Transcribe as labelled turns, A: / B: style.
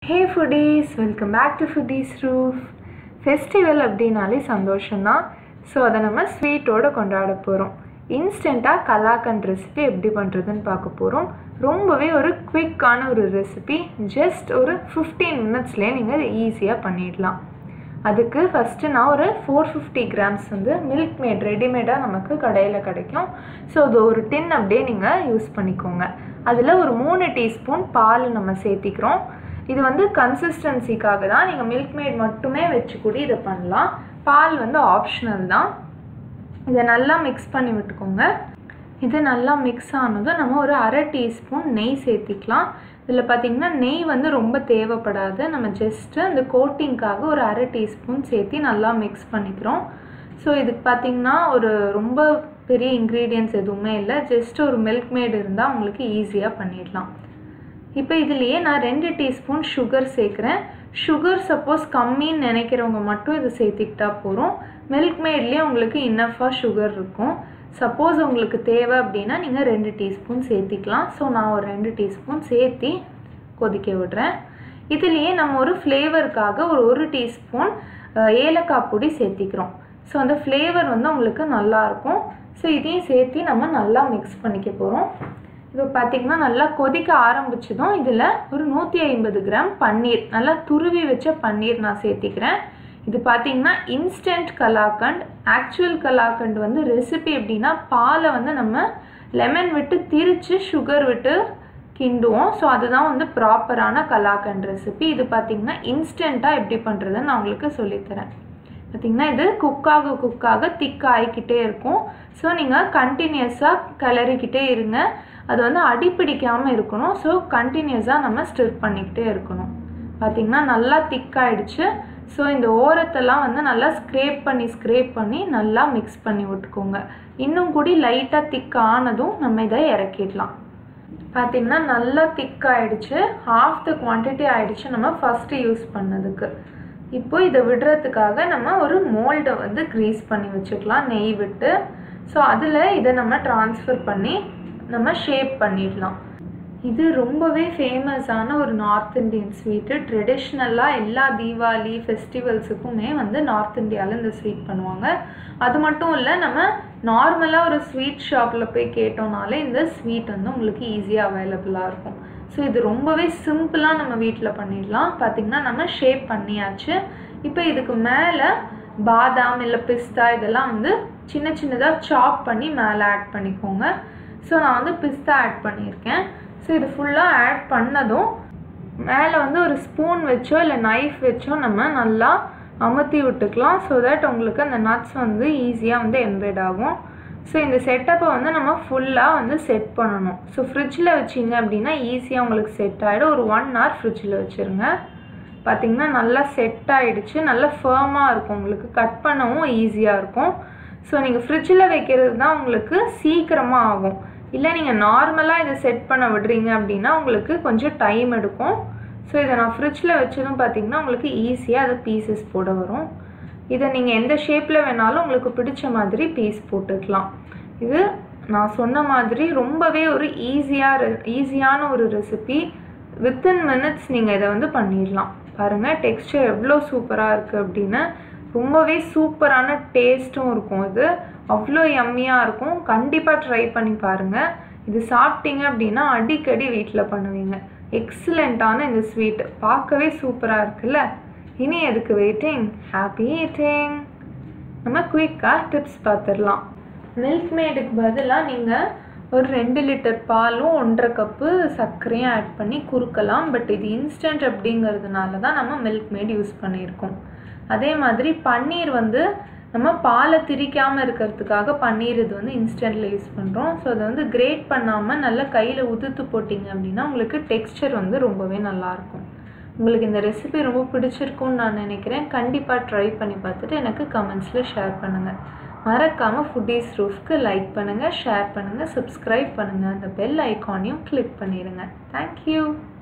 A: hey foodies welcome back to Foodies Roof festival அப்படின்னாலே சந்தோஷம்தான் so அதை நம்ம ஸ்வீட்டோடு கொண்டாட போகிறோம் இன்ஸ்டண்ட்டாக கலாக்கண்ட் ரெசிபி எப்படி பண்ணுறதுன்னு பார்க்க போகிறோம் ரொம்பவே ஒரு குவிக்கான ஒரு ரெசிபி ஜஸ்ட் ஒரு ஃபிஃப்டீன் மினிட்ஸ்லேயே நீங்கள் அதை ஈஸியாக பண்ணிடலாம் அதுக்கு ஃபஸ்ட்டு நான் ஒரு ஃபோர் ஃபிஃப்டி கிராம்ஸ் வந்து மில்க் மேட் ரெடிமேடாக நமக்கு கடையில் கிடைக்கும் ஸோ அது ஒரு டின் அப்படியே நீங்கள் யூஸ் பண்ணிக்கோங்க அதில் ஒரு மூணு டீஸ்பூன் பால் நம்ம சேர்த்திக்கிறோம் இது வந்து கன்சிஸ்டன்சிக்காக தான் நீங்கள் மில்க் மேட் மட்டுமே வச்சு கூட இதை பண்ணலாம் பால் வந்து ஆப்ஷனல் தான் இதை நல்லா மிக்ஸ் பண்ணி விட்டுக்கோங்க இது நல்லா மிக்ஸ் ஆனதும் நம்ம ஒரு அரை டீஸ்பூன் நெய் சேர்த்திக்கலாம் இதில் பார்த்திங்கன்னா நெய் வந்து ரொம்ப தேவைப்படாது நம்ம ஜஸ்ட்டு அந்த கோட்டிங்க்காக ஒரு அரை டீஸ்பூன் சேர்த்தி நல்லா மிக்ஸ் பண்ணிக்கிறோம் ஸோ இதுக்கு பார்த்திங்கன்னா ஒரு ரொம்ப பெரிய இன்க்ரீடியன்ட்ஸ் எதுவுமே இல்லை ஜஸ்ட் ஒரு மில்க் மேட் இருந்தால் உங்களுக்கு ஈஸியாக பண்ணிடலாம் இப்போ இதுலேயே நான் ரெண்டு டீஸ்பூன் சுகர் சேர்க்குறேன் சுகர் சப்போஸ் கம்மின்னு நினைக்கிறவங்க மட்டும் இதை சேர்த்திக்கிட்டா போகிறோம் மில்க் மேட்லேயே உங்களுக்கு இன்னஃபாக சுகர் இருக்கும் சப்போஸ் உங்களுக்கு தேவை அப்படின்னா நீங்கள் ரெண்டு டீஸ்பூன் சேர்த்திக்கலாம் ஸோ நான் ஒரு ரெண்டு டீஸ்பூன் சேர்த்தி கொதிக்க விடுறேன் இதுலேயே நம்ம ஒரு ஃப்ளேவருக்காக ஒரு ஒரு டீஸ்பூன் ஏலக்காய் பொடி சேர்த்திக்கிறோம் ஸோ அந்த ஃப்ளேவர் வந்து உங்களுக்கு நல்லாயிருக்கும் ஸோ இதையும் சேர்த்தி நம்ம நல்லா மிக்ஸ் பண்ணிக்க போகிறோம் இப்போ பார்த்திங்கன்னா நல்லா கொதிக்க ஆரம்பிச்சதும் இதில் ஒரு நூற்றி ஐம்பது கிராம் பன்னீர் நல்லா துருவி வச்ச பன்னீர் நான் சேர்த்திக்கிறேன் இது பார்த்திங்கன்னா இன்ஸ்டன்ட் கலாக்கண்ட் ஆக்சுவல் கலாக்கண்ட் வந்து ரெசிபி எப்படின்னா பாலை வந்து நம்ம லெமன் விட்டு திரித்து சுகர் விட்டு கிண்டுவோம் ஸோ அதுதான் வந்து ப்ராப்பரான கலாக்கண்ட் ரெசிபி இது பார்த்திங்கன்னா இன்ஸ்டண்ட்டாக எப்படி பண்ணுறதுன்னு நான் உங்களுக்கு சொல்லித்தரேன் பார்த்திங்கன்னா இது குக்காக குக்காக திக் ஆகிக்கிட்டே இருக்கும் ஸோ நீங்கள் கண்டினியூஸாக கிளறிக்கிட்டே இருங்க அது வந்து அடிப்பிடிக்காமல் இருக்கணும் ஸோ கண்டினியூஸாக நம்ம ஸ்டிர் பண்ணிக்கிட்டே இருக்கணும் பார்த்திங்கன்னா நல்லா திக்காயிடுச்சு ஸோ இந்த ஓரத்தெல்லாம் வந்து நல்லா ஸ்க்ரேப் பண்ணி ஸ்க்ரேப் பண்ணி நல்லா மிக்ஸ் பண்ணி விட்டுக்கோங்க இன்னும் கூடி லைட்டாக திக் ஆனதும் நம்ம இதை இறக்கிடலாம் பார்த்திங்கன்னா நல்லா திக் ஆகிடுச்சு ஹாஃப் த குவான்டிட்டி ஆகிடுச்சு நம்ம ஃபஸ்ட்டு யூஸ் பண்ணதுக்கு இப்போ இதை விடுறதுக்காக நம்ம ஒரு மோல்டை வந்து க்ரீஸ் பண்ணி வச்சுக்கலாம் நெய் விட்டு ஸோ அதில் இதை நம்ம ட்ரான்ஸ்ஃபர் பண்ணி நம்ம ஷேப் பண்ணிடலாம் இது ரொம்பவே ஃபேமஸான ஒரு நார்த் இந்தியன் ஸ்வீட்டு ட்ரெடிஷ்னலாக எல்லா தீபாவளி ஃபெஸ்டிவல்ஸுக்குமே வந்து நார்த் இந்தியாவில் இந்த ஸ்வீட் பண்ணுவாங்க அது மட்டும் இல்லை நம்ம நார்மலாக ஒரு ஸ்வீட் ஷாப்பில் போய் கேட்டோம்னாலே இந்த ஸ்வீட் வந்து உங்களுக்கு ஈஸியாக அவைலபிளாக இருக்கும் ஸோ இது ரொம்பவே சிம்பிளாக நம்ம வீட்டில் பண்ணிடலாம் பார்த்திங்கன்னா நம்ம ஷேப் பண்ணியாச்சு இப்போ இதுக்கு மேலே பாதாம் இல்லை பிஸ்தா இதெல்லாம் வந்து சின்ன சின்னதாக சாப் பண்ணி மேலே ஆட் பண்ணிக்கோங்க ஸோ நான் வந்து பிஸ்தா ஆட் பண்ணியிருக்கேன் ஸோ இது ஃபுல்லாக ஆட் பண்ணதும் மேலே வந்து ஒரு ஸ்பூன் வச்சோ இல்லை நைஃப் வச்சோ நம்ம நல்லா அமுத்தி விட்டுக்கலாம் ஸோ தட் உங்களுக்கு அந்த நட்ஸ் வந்து ஈஸியாக வந்து எம்பெட் ஆகும் ஸோ இந்த செட்டப்பை வந்து நம்ம ஃபுல்லாக வந்து செட் பண்ணணும் ஸோ ஃப்ரிட்ஜில் வச்சிங்க அப்படின்னா ஈஸியாக உங்களுக்கு செட் ஆகிடும் ஒரு ஒன் ஹவர் ஃப்ரிட்ஜில் வச்சுருங்க பார்த்திங்கன்னா நல்லா செட் ஆகிடுச்சு நல்லா ஃபேமாக இருக்கும் உங்களுக்கு கட் பண்ணவும் ஈஸியாக இருக்கும் ஸோ நீங்கள் ஃப்ரிட்ஜில் வைக்கிறது தான் உங்களுக்கு சீக்கிரமாக ஆகும் இல்லை நீங்கள் நார்மலாக இதை செட் பண்ண விடுறீங்க அப்படின்னா உங்களுக்கு கொஞ்சம் டைம் எடுக்கும் ஸோ இதை நான் ஃப்ரிட்ஜில் வச்சதும் பார்த்திங்கன்னா உங்களுக்கு ஈஸியாக அதை பீசஸ் போட வரும் இதை நீங்கள் எந்த ஷேப்பில் வேணாலும் உங்களுக்கு பிடிச்ச மாதிரி பீஸ் போட்டுக்கலாம் இது நான் சொன்ன மாதிரி ரொம்பவே ஒரு ஈஸியாக ஈஸியான ஒரு ரெசிபி வித்தின் மினிட்ஸ் நீங்கள் இதை வந்து பண்ணிடலாம் பாருங்கள் டெக்ஸ்டர் எவ்வளோ சூப்பராக இருக்குது அப்படின்னு ரொம்பவே சூப்பரான டேஸ்ட்டும் இருக்கும் இது அவ்வளோ யம்மியாக இருக்கும் கண்டிப்பாக ட்ரை பண்ணி பாருங்கள் இது சாப்பிட்டீங்க அப்படின்னா அடிக்கடி வீட்டில் பண்ணுவீங்க எக்ஸலண்ட்டான இந்த ஸ்வீட் பார்க்கவே சூப்பராக இருக்குல்ல இனி எதுக்கு வெயிட்டிங் ஹாப்பி ஈட்டிங் நம்ம குயிக்காக டிப்ஸ் பார்த்துடலாம் மில்க் மேடுக்கு பதிலாக நீங்கள் ஒரு ரெண்டு லிட்டர் பாலும் ஒன்றரை கப்பு சர்க்கரையும் ஆட் பண்ணி குறுக்கலாம் பட் இது இன்ஸ்டன்ட் அப்படிங்கிறதுனால தான் நம்ம மில்க் மேட் யூஸ் பண்ணியிருக்கோம் அதே மாதிரி பன்னீர் வந்து நம்ம பாலை திரிக்காமல் இருக்கிறதுக்காக பன்னீர் இது வந்து இன்ஸ்டண்ட்டில் யூஸ் பண்ணுறோம் ஸோ அதை வந்து கிரேட் பண்ணாமல் நல்லா கையில் உதுத்து போட்டிங்க அப்படின்னா உங்களுக்கு டெக்ஸ்டர் வந்து ரொம்பவே நல்லாயிருக்கும் உங்களுக்கு இந்த ரெசிபி ரொம்ப பிடிச்சிருக்கும்னு நான் நினைக்கிறேன் கண்டிப்பாக ட்ரை பண்ணி பார்த்துட்டு எனக்கு கமெண்ட்ஸில் ஷேர் பண்ணுங்கள் மறக்காமல் ஃபுட்டீஸ் ரூஃப்க்கு லைக் பண்ணுங்கள் ஷேர் பண்ணுங்கள் சப்ஸ்கிரைப் பண்ணுங்கள் அந்த பெல் ஐக்கானையும் கிளிக் பண்ணிடுங்க தேங்க்யூ